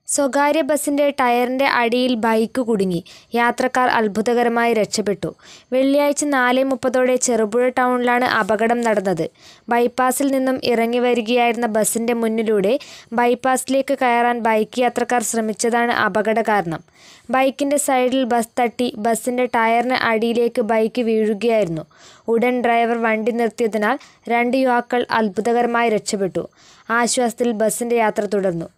സ്വകാര്യ ബസിന്റെ ടയറിന്റെ അടിയിൽ ബൈക്ക് കുടുങ്ങി യാത്രക്കാർ അത്ഭുതകരമായി രക്ഷപ്പെട്ടു വെള്ളിയാഴ്ച നാല് മുപ്പതോടെ ചെറുപുഴ ടൗണിലാണ് അപകടം നടന്നത് ബൈപ്പാസിൽ നിന്നും ഇറങ്ങി വരികയായിരുന്ന ബസിന്റെ മുന്നിലൂടെ ബൈപ്പാസിലേക്ക് കയറാൻ ബൈക്ക് യാത്രക്കാർ ശ്രമിച്ചതാണ് അപകട കാരണം ബൈക്കിന്റെ സൈഡിൽ ബസ് തട്ടി ബസിന്റെ ടയറിന് അടിയിലേക്ക് ബൈക്ക് വീഴുകയായിരുന്നു ഉടൻ ഡ്രൈവർ വണ്ടി നിർത്തിയതിനാൽ രണ്ട് യുവാക്കൾ അത്ഭുതകരമായി രക്ഷപ്പെട്ടു ആശ്വാസത്തിൽ ബസിന്റെ യാത്ര തുടർന്നു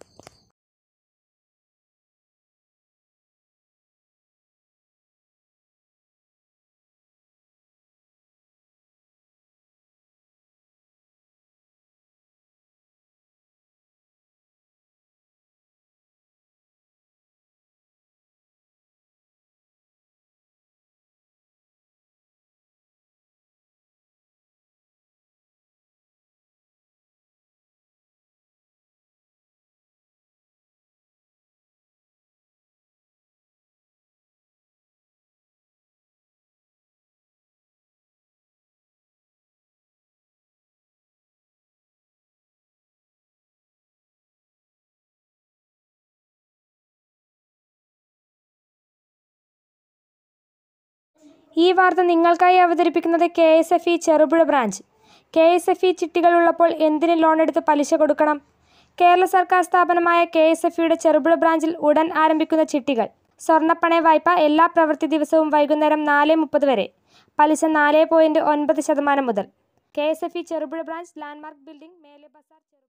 ഈ വാർത്ത നിങ്ങൾക്കായി അവതരിപ്പിക്കുന്നത് K S F E Cherupuzha branch K S F E ചിട്ടികൾ ഉള്ളപ്പോൾ എന്തിന് ലോണെടുത്ത് പലിശ കൊടുക്കണം കേരള സർക്കാർ സ്ഥാപനമായ കെ എസ് എഫ് ഇയുടെ ചെറുപുഴ ബ്രാഞ്ചിൽ ഉടൻ ആരംഭിക്കുന്ന ചിട്ടികൾ സ്വർണ്ണപ്പണയ വായ്പ എല്ലാ പ്രവൃത്തി ദിവസവും വൈകുന്നേരം നാല് മുപ്പത് വരെ പലിശ നാല് പോയിൻറ്റ് ഒൻപത് ശതമാനം മുതൽ K S F E Cherupuzha branch landmark building മേലെ ബസാർ ചെറുപുഴ